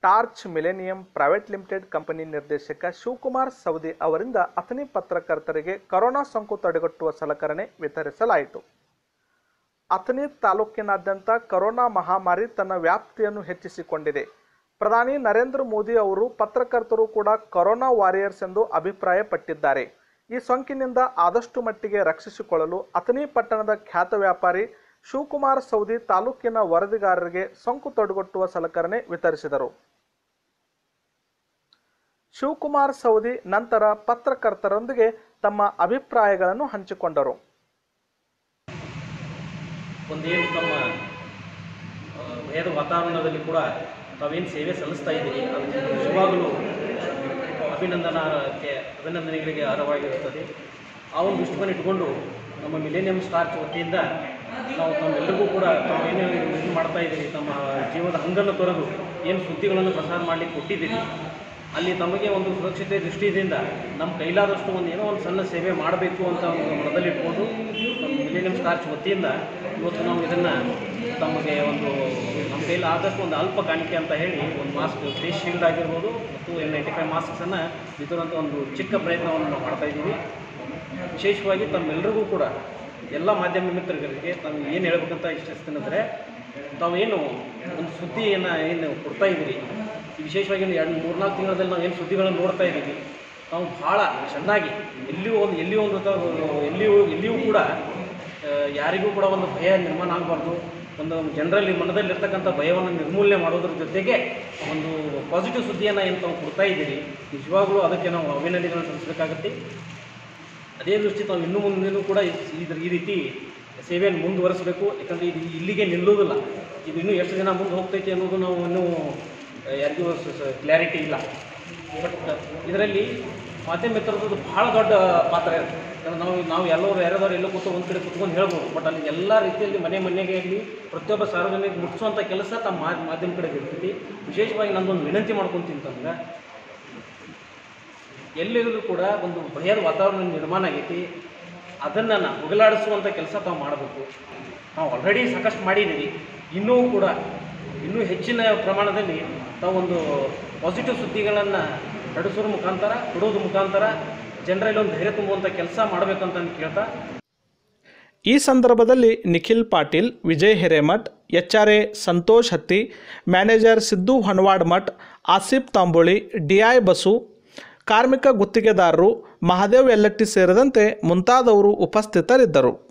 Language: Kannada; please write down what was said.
torch millennium private limited company ನಿರ್ದೇಶಕ ಶಿವಕುಮಾರ್ ಸೌದಿ ಅವರಿಂದ ಅಥಣಿ ಪತ್ರಕರ್ತರಿಗೆ ಕೊರೋನಾ ಸೋಂಕು ತಡೆಗಟ್ಟುವ ಸಲಕರಣೆ ವಿತರಿಸಲಾಯಿತು ಅಥಣಿ ತಾಲೂಕಿನಾದ್ಯಂತ ಕೊರೋನಾ ಮಹಾಮಾರಿ ತನ್ನ ವ್ಯಾಪ್ತಿಯನ್ನು ಹೆಚ್ಚಿಸಿಕೊಂಡಿದೆ ಪ್ರಧಾನಿ ನರೇಂದ್ರ ಮೋದಿ ಅವರು ಪತ್ರಕರ್ತರು ಕೂಡ ಕೊರೋನಾ ವಾರಿಯರ್ಸ್ ಎಂದು ಅಭಿಪ್ರಾಯಪಟ್ಟಿದ್ದಾರೆ ಈ ಸೋಂಕಿನಿಂದ ಆದಷ್ಟು ಮಟ್ಟಿಗೆ ರಕ್ಷಿಸಿಕೊಳ್ಳಲು ಅಥಣಿ ಪಟ್ಟಣದ ಖ್ಯಾತ ವ್ಯಾಪಾರಿ ಶಿವಕುಮಾರ್ ಸೌದಿ ತಾಲೂಕಿನ ವರದಿಗಾರರಿಗೆ ಸೋಂಕು ತಡೆಗಟ್ಟುವ ಸಲಕರಣೆ ವಿತರಿಸಿದರು ಶಿವಕುಮಾರ್ ಸೌದಿ ನಂತರ ಪತ್ರಕರ್ತರೊಂದಿಗೆ ತಮ್ಮ ಅಭಿಪ್ರಾಯಗಳನ್ನು ಹಂಚಿಕೊಂಡರು ಒಂದೇನು ತಮ್ಮ ಆ, ಭಯದ ವಾತಾವರಣದಲ್ಲಿ ಕೂಡ ತಾವೇನು ಸೇವೆ ಸಲ್ಲಿಸ್ತಾ ಇದ್ದೀರಿ ಅದು ನಿಜವಾಗಲೂ ಅಭಿನಂದನಾಕ್ಕೆ ಅಭಿನಂದನೆಗಳಿಗೆ ಅರ್ಹವಾಗಿರುತ್ತದೆ ಆ ಒಂದು ದೃಷ್ಟಿಕೋನ ಇಟ್ಕೊಂಡು ನಮ್ಮ ಮಿಲೇನಿಯಂ ಸ್ಟಾರ್ಚ್ ವತಿಯಿಂದ ನಾವು ತಮ್ಮೆಲ್ಲರಿಗೂ ಕೂಡ ತಾವೇನು ಇದು ಮಾಡ್ತಾ ಇದ್ದೀರಿ ತಮ್ಮ ಜೀವನದ ಹಂಗನ್ನು ತೊರೆದು ಏನು ಸುದ್ದಿಗಳನ್ನು ಪ್ರಸಾರ ಮಾಡಲಿಕ್ಕೆ ಕೊಟ್ಟಿದ್ದೀರಿ ಅಲ್ಲಿ ತಮಗೆ ಒಂದು ಸುರಕ್ಷತೆ ದೃಷ್ಟಿಯಿಂದ ನಮ್ಮ ಕೈಲಾದಷ್ಟು ಒಂದು ಏನೋ ಒಂದು ಸಣ್ಣ ಸೇವೆ ಮಾಡಬೇಕು ಅಂತ ಒಂದು ಮನದಲ್ಲಿ ಇಟ್ಕೊಂಡು ನಮ್ಮ ಮಿಲೇನಿಯಂ ಸ್ಟಾರ್ಚ್ ವತಿಯಿಂದ ಇವತ್ತು ನಾವು ಇದನ್ನು ತಮಗೆ ಒಂದು ನಮ್ಮ ಕೈಲಿ ಆದಷ್ಟು ಒಂದು ಅಲ್ಪ ಕಾಣಿಕೆ ಅಂತ ಹೇಳಿ ಒಂದು ಮಾಸ್ಕ್ ಫೇಸ್ ಶೀಲ್ಡ್ ಆಗಿರ್ಬೋದು ಮತ್ತು ಎನ್ ನೈಂಟಿ ಫೈವ್ ಮಾಸ್ಕ್ಸನ್ನು ವಿತರುವಂಥ ಒಂದು ಚಿಕ್ಕ ಪ್ರಯತ್ನವನ್ನು ನಾವು ಮಾಡ್ತಾ ಇದ್ದೀವಿ ವಿಶೇಷವಾಗಿ ತಮ್ಮೆಲ್ಲರಿಗೂ ಕೂಡ ಎಲ್ಲ ಮಾಧ್ಯಮ ಮಿತ್ರರಿಗೆ ತಾವು ಏನು ಹೇಳ್ಬೇಕಂತ ಇಚ್ಛಿಸ್ತೀನಂದರೆ ತಾವೇನು ಒಂದು ಸುದ್ದಿಯನ್ನು ಏನು ಕೊಡ್ತಾ ಇದ್ದೀರಿ ಈ ವಿಶೇಷವಾಗಿ ಒಂದು ಎರಡು ಮೂರ್ನಾಲ್ಕು ತಿಂಗಳಲ್ಲಿ ನಾವು ಏನು ಸುದ್ದಿಗಳನ್ನು ನೋಡ್ತಾ ಇದ್ದೀವಿ ನಾವು ಭಾಳ ಚೆನ್ನಾಗಿ ಎಲ್ಲಿಯೂ ಒಂದು ಎಲ್ಲಿಯೂ ಒಂದು ತ- ಎಲ್ಲಿಯೂ ಎಲ್ಲಿಯೂ ಕೂಡ ಆ, ಯಾರಿಗೂ ಕೂಡ ಒಂದು ಭಯ ನಿರ್ಮಾಣ ಆಗಬಾರ್ದು ಒಂದು ಜನರಲ್ಲಿ ಮನದಲ್ಲಿರ್ತಕ್ಕಂಥ ಭಯವನ್ನು ನಿರ್ಮೂಲನೆ ಮಾಡೋದ್ರ ಜೊತೆಗೆ ಒಂದು ಪಾಸಿಟಿವ್ ಸುದ್ದಿಯನ್ನು ಏನು ತಾವು ಕೊಡ್ತಾ ಇದ್ದೀರಿ ನಿಜವಾಗ್ಲೂ ಅದಕ್ಕೆ ನಾವು ಅಭಿನಂದನೆಗಳನ್ನು ಸಲ್ಲಿಸಬೇಕಾಗತ್ತೆ ಅದೇ ದೃಷ್ಟಿ ತಾವು ಇನ್ನೂ ಮುಂದೆನೂ ಕೂಡ ಈ- ಇದ್ರ ಈ ರೀತಿ ಸೇವೆಯನ್ನು ಮುಂದುವರಿಸಬೇಕು ಯಾಕಂದರೆ ಇದು ಇಲ್ಲಿಗೆ ನಿಲ್ಲೋದಿಲ್ಲ ಇದು ಇನ್ನೂ ಎಷ್ಟು ಜನ ಮುಂದೆ ಹೋಗ್ತೈತಿ ಅನ್ನೋದು ನಾವು ಇನ್ನೂ ಆ, ಯಾರಿಗೂ ಕ್ಲಾರಿಟಿ ಇಲ್ಲ ಬಟ್ ಇದರಲ್ಲಿ ಮಾಧ್ಯಮ ಮಿತ್ರರದ್ದು ಭಾಳ ದೊಡ್ಡ ಪಾತ್ರ ಇರುತ್ತೆ ಯಾಕಂದ್ರೆ ನಾವು ನಾವು ಎಲ್ಲರೂ ಯಾರ್ಯಾರು ಎಲ್ಲೋ ಕೂತು ಒಂದು ಕಡೆ ಕುತ್ಕೊಂಡು ಹೇಳ್ಬೋದು ಬಟ್ ಅಲ್ಲಿ ಎಲ್ಲ ರೀತಿಯಲ್ಲಿ ಮನೆ ಮನೆಗೆ ಆಗಲಿ ಪ್ರತಿಯೊಬ್ಬ ಸಾರ್ವಜನಿಕ ಮುಟ್ಟಿಸುವಂಥ ಕೆಲಸ ತಮ್ಮ ಮಾ- ಮಾಧ್ಯಮ ಕಡೆಗೆ ಇರ್ತೈತಿ ವಿಶೇಷವಾಗಿ ನಂದೊಂದು ವಿನಂತಿ ಮಾಡ್ಕೊತೀನಿ ಅಂತಂದ್ರೆ ಎಲ್ಲಿಗೂ ಕೂಡ ಒಂದು ಭಯದ ವಾತಾವರಣ ನಿರ್ಮಾಣ ಆಗೈತಿ ಅದನ್ನು ನಾವು ಹೋಗಲಾಡಿಸುವಂಥ ಕೆಲಸ ತಾವು ಮಾಡಬೇಕು ನಾವು ಆಲ್ರೆಡಿ ಸಾಕಷ್ಟು ಮಾಡಿದ್ದೀವಿ ಇನ್ನೂ ಕೂಡ ಇನ್ನೂ ಹೆಚ್ಚಿನ ಪ್ರಮಾಣದಲ್ಲಿ ತಾವು ಒಂದು ಪಾಸಿಟಿವ್ ಸುದ್ದಿಗಳನ್ನು ಹರಡಿಸೋದ್ರ ಮುಖಾಂತರ ಕೊಡೋದ್ರ ಮುಖಾಂತರ ಜನರಲ್ಲಿ ಒಂದು ಧೈರ್ಯ ತುಂಬುವಂಥ ಕೆಲಸ ಮಾಡಬೇಕಂತ ನಾನು ಕೇಳ್ತಾ ಈ ಸಂದರ್ಭದಲ್ಲಿ Nikhil Patil Vijay Hiremath H R A Santosh Hatti manager Siddu Hanwad Math Asif Tamboli D I Basu ಕಾರ್ಮಿಕ ಗುತ್ತಿಗೆದಾರರು ಮಹಾದೇವ್ ಯಲ್ಲಟ್ಟಿ ಸೇರಿದಂತೆ ಮುಂತಾದವರು ಉಪಸ್ಥಿತರಿದ್ದರು